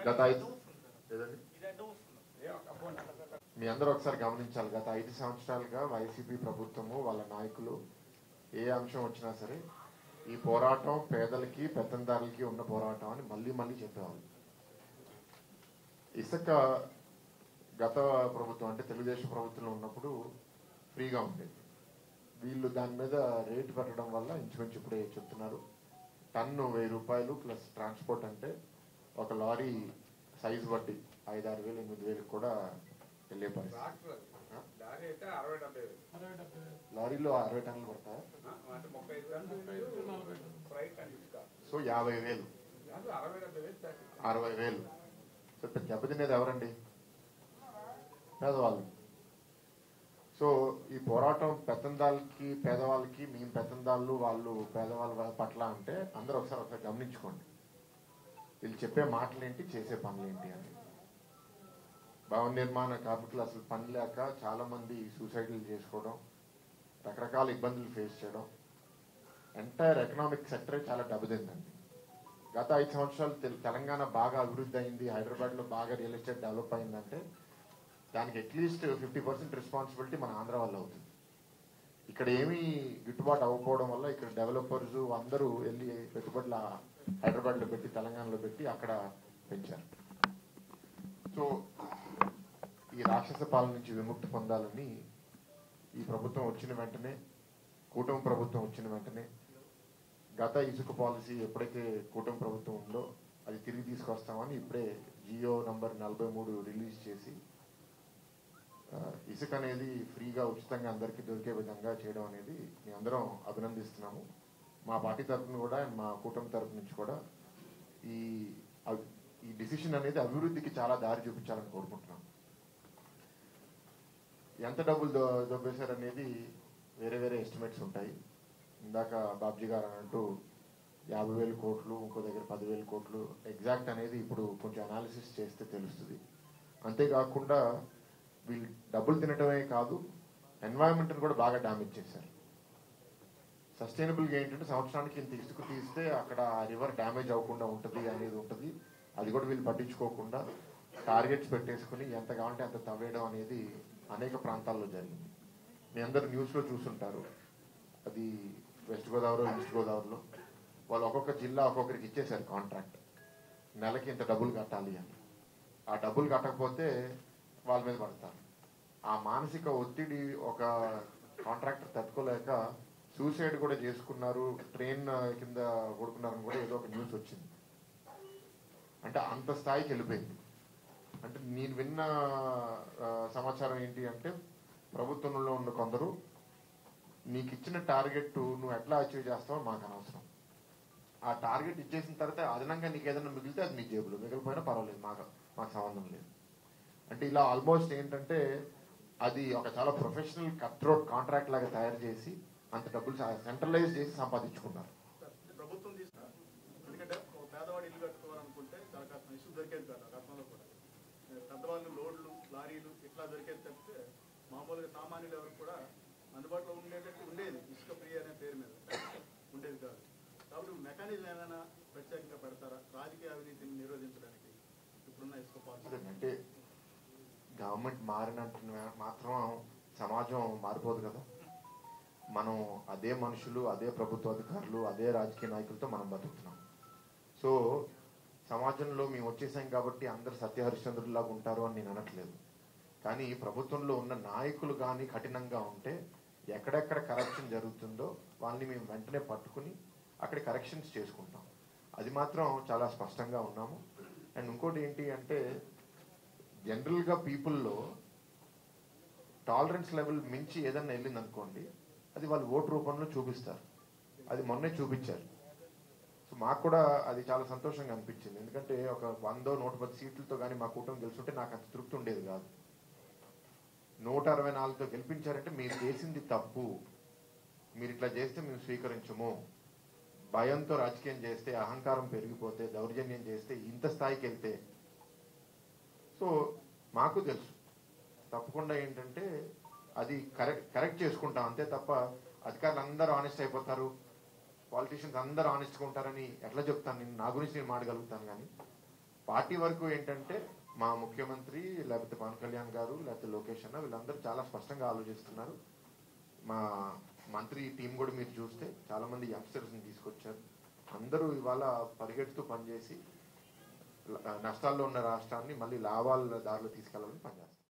గత ఐదు ఏదండి? మీ అందరూ ఒకసారి గమనించాలి గత ఐదు సంవత్సరాలుగా వైసీపీ ప్రభుత్వము వాళ్ళ నాయకులు ఏ అంశం వచ్చినా సరే ఈ పోరాటం పేదలకి పెత్తందారులకి ఉన్న పోరాటం అని మళ్ళీ మళ్ళీ చెప్పేవాళ్ళు ఇసుక గత ప్రభుత్వం అంటే తెలుగుదేశం ప్రభుత్వంలో ఉన్నప్పుడు ఫ్రీగా ఉండేది వీళ్ళు దాని మీద రేటు పెట్టడం వల్ల ఇంచుమించు ఇప్పుడే చెప్తున్నారు టన్ను వెయ్యి రూపాయలు ప్లస్ ట్రాన్స్పోర్ట్ అంటే ఒక లారీ సైజు బట్టి ఐదు ఆరు వేలు ఎనిమిది వేలు కూడా వెళ్ళే పరిస్థితి ట్రాక్టర్ ఆ? లారీ అయితే అరవై డెబ్బై వేలు లారీలో అరవై టన్నులు పడతాయి ఆ, అంటే ముప్పై ఐదు టన్నులు ఫ్రైట్ అండ్ ఇసుక సో యాభై వేలు దాంట్లో అరవై డెబ్బై వేలు ప్యాకెట్ అరవై వేలు సో ఇప్పుడు దెబ్బతినేది ఎవరండి పేదవాళ్ళు సో ఈ పోరాటం పెత్తందాలకి పేదవాళ్ళకి మేము పెత్తందాళ్ళు వాళ్ళు పేదవాళ్ళ పట్ల అంటే అందరూ ఒకసారి ఒకసారి గమనించుకోండి వీళ్ళు చెప్పే మాటలు ఏంటి చేసే పనులు ఏంటి అని భవన నిర్మాణ కార్మికులు అసలు పని లేక చాలా మంది సూసైడ్లు చేసుకోవడం రకరకాల ఇబ్బందులు ఫేస్ చేయడం ఎంటైర్ ఎకనామిక్ సెక్టరే చాలా దెబ్బతిందండి గత ఐదు సంవత్సరాలు తెల్- తెలంగాణ బాగా అభివృద్ధి అయింది హైదరాబాద్ లో బాగా రియల్ ఎస్టేట్ డెవలప్ అయిందంటే దానికి అట్లీస్ట్ ఫిఫ్టీ పర్సెంట్ రెస్పాన్సిబిలిటీ మన ఆంధ్ర వల్ల అవుతుంది ఇక్కడ ఏమీ గిట్టుబాటు అవ్వకపోవడం వల్ల ఇక్కడ డెవలపర్స్ అందరూ వెళ్ళి పెట్టుబడులు హైదరాబాద్ లో పెట్టి తెలంగాణలో పెట్టి అక్కడ పెంచారు సో ఈ రాక్షస పాలన నుంచి విముక్తి పొందాలని ఈ ప్రభుత్వం వచ్చిన వెంటనే కూటమి ప్రభుత్వం వచ్చిన వెంటనే గత ఇసుక పాలసీ ఎప్పుడైతే కూటమి ప్రభుత్వం ఉందో అది తిరిగి తీసుకొస్తామని ఇప్పుడే జియో నంబర్ నలభై మూడు రిలీజ్ చేసి ఆ, ఇసుక అనేది ఫ్రీగా ఉచితంగా అందరికీ దొరికే విధంగా చేయడం అనేది మీ అందరం అభినందిస్తున్నాము మా పార్టీ తరఫున కూడా and మా కూటమి తరఫు నుంచి కూడా ఈ అవ్- ఈ డిసిషన్ అనేది అభివృద్ధికి చాలా దారి చూపించాలని కోరుకుంటున్నాం ఎంత డబ్బులు దొ- దొబ్బేశారనేది వేరే వేరే ఎస్టిమేట్స్ ఉంటాయి ఇందాక బాబ్జీ గారు అన్నట్టు యాభై వేల కోట్లు ఇంకో దగ్గర పదివేల కోట్లు ఎగ్జాక్ట్ అనేది ఇప్పుడు కొంచెం అనాలిసిస్ చేస్తే తెలుస్తుంది అంతేకాకుండా వీళ్ళు డబ్బులు తినటమే కాదు ఎన్వైరన్మెంట్ని కూడా బాగా డ్యామేజ్ చేశారు సస్టైనబుల్గా ఏంటంటే సంవత్సరానికి ఇంత ఇసుక తీస్తే అక్కడ ఆ రివర్ డ్యామేజ్ అవ్వకుండా ఉంటుంది అనేది ఉంటుంది అది కూడా వీళ్ళు పట్టించుకోకుండా టార్గెట్స్ పెట్టేసుకుని ఎంత కావాలంటే అంత తవ్వేయడం అనేది అనేక ప్రాంతాల్లో జరిగింది మీ అందరు న్యూస్లో చూసుంటారు అది వెస్ట్ గోదావరి ఈస్ట్ గోదావరిలో వాళ్ళు ఒక్కొక్క జిల్లా ఒక్కొక్కరికి ఇచ్చేశారు కాంట్రాక్ట్ నెలకి ఇంత డబ్బులు కట్టాలి అని ఆ డబ్బులు కట్టకపోతే వాళ్ళ మీద పడతారు ఆ మానసిక ఒత్తిడి ఒక కాంట్రాక్టర్ తట్టుకోలేక సూసైడ్ కూడా చేసుకున్నారు ట్రైన్ కింద కొడుకున్నారని కూడా ఏదో ఒక న్యూస్ వచ్చింది అంటే అంత స్థాయికి వెళ్ళిపోయింది అంటే నేను విన్న ఆ, సమాచారం ఏంటి అంటే ప్రభుత్వంలో ఉన్న కొందరు నీకు ఇచ్చిన టార్గెట్ నువ్వు ఎట్లా అచీవ్ చేస్తావో మాకు అనవసరం ఆ టార్గెట్ ఇచ్చేసిన తర్వాత అదనంగా నీకు ఏదైనా మిగిలితే అది నీ జేబులో మిగిలిపోయినా పర్వాలేదు మాకు మాకు సంబంధం లేదు అంటే ఇలా ఆల్మోస్ట్ ఏంటంటే అది ఒక చాలా ప్రొఫెషనల్ కట్ రోడ్ కాంట్రాక్ట్ లాగా తయారు చేసి అంత డబ్బులు సెంట్రలైజ్ చేసి సంపాదించుకున్నారు ప్రభుత్వం తీసుకు ఎందుకంటే ఒక పేదవాడు ఇల్లు కట్టుకోవాలనుకుంటే చాలా కష్టం ఇసుక దొరికేది కాదు ఆ గతంలో కూడా పెద్దవాళ్ళు లోడ్లు లారీలు ఇట్లా దొరికేది తప్పితే మామూలుగా సామాన్యులు ఎవరు కూడా అందుబాటులో ఉండేటట్టు ఉండేది ఇసుక ఫ్రీ అనే పేరు మీద ఉండేది కాదు కాబట్టి మెకానిజం ఏమైనా ప్రత్యేకంగా పెడతారా రాజకీయ అవినీతిని నిరోధించడానికి ఇప్పుడున్న ఇసుక పాలసీ అంటే గవర్నమెంట్ మారినట్టు మాత్రం సమాజం మారిపోదు కదా మనం అదే మనుషులు అదే ప్రభుత్వ అధికారులు అదే రాజకీయ నాయకులతో మనం బతుకుతున్నాం సో సమాజంలో మేము వచ్చేసాం కాబట్టి అందరు సత్యహరిశ్చంద్రులాగా ఉంటారు అని నేను అనట్లేదు కానీ ప్రభుత్వంలో ఉన్న నాయకులు కానీ కఠినంగా ఉంటే ఎక్కడెక్కడ కరప్షన్ జరుగుతుందో వాళ్ళని మేము వెంటనే పట్టుకుని అక్కడ కరెక్షన్స్ చేసుకుంటాం అది మాత్రం చాలా స్పష్టంగా ఉన్నాము అండ్ ఇంకోటి ఏంటి అంటే జనరల్గా పీపుల్లో టాలరెన్స్ లెవెల్ మించి ఏదన్నా వెళ్ళింది అనుకోండి అది వాళ్ళు ఓటు రూపంలో చూపిస్తారు అది మొన్నే చూపించారు సో మాకు కూడా అది చాలా సంతోషంగా అనిపించింది ఎందుకంటే ఒక వందో నూట పది సీట్లతో కానీ మా కూటమి గెలుచుంటే నాకు అంత తృప్తి ఉండేది కాదు నూట అరవై నాలుగుతో గెలిపించారంటే మీరు చేసింది తప్పు మీరు ఇట్లా చేస్తే మేము స్వీకరించము భయంతో రాజకీయం చేస్తే అహంకారం పెరిగిపోతే దౌర్జన్యం చేస్తే ఇంత స్థాయికి వెళ్తే సో మాకు తెలుసు తప్పకుండా ఏంటంటే అది కరెక్ట్ కరెక్ట్ చేసుకుంటాం అంతే తప్ప అధికారులు అందరూ ఆనెస్ట్ అయిపోతారు పాలిటీషియన్స్ అందరూ ఆనెస్ట్గా ఉంటారని ఎట్లా చెప్తాను నేను నా గురించి నేను మాడగలుగుతాను కానీ పార్టీ వరకు ఏంటంటే మా ముఖ్యమంత్రి లేకపోతే పవన్ కళ్యాణ్ గారు లేకపోతే లోకేష్ అన్న వీళ్ళందరూ చాలా స్పష్టంగా ఆలోచిస్తున్నారు మా మంత్రి టీం కూడా మీరు చూస్తే చాలా మంది యంగ్స్టర్స్ ని తీసుకొచ్చారు అందరూ ఇవాళ పరిగెడుతూ పనిచేసి ల- నష్టాల్లో ఉన్న రాష్ట్రాన్ని మళ్ళీ లాభాల దారిలో తీసుకెళ్లాలని పనిచేస్తారు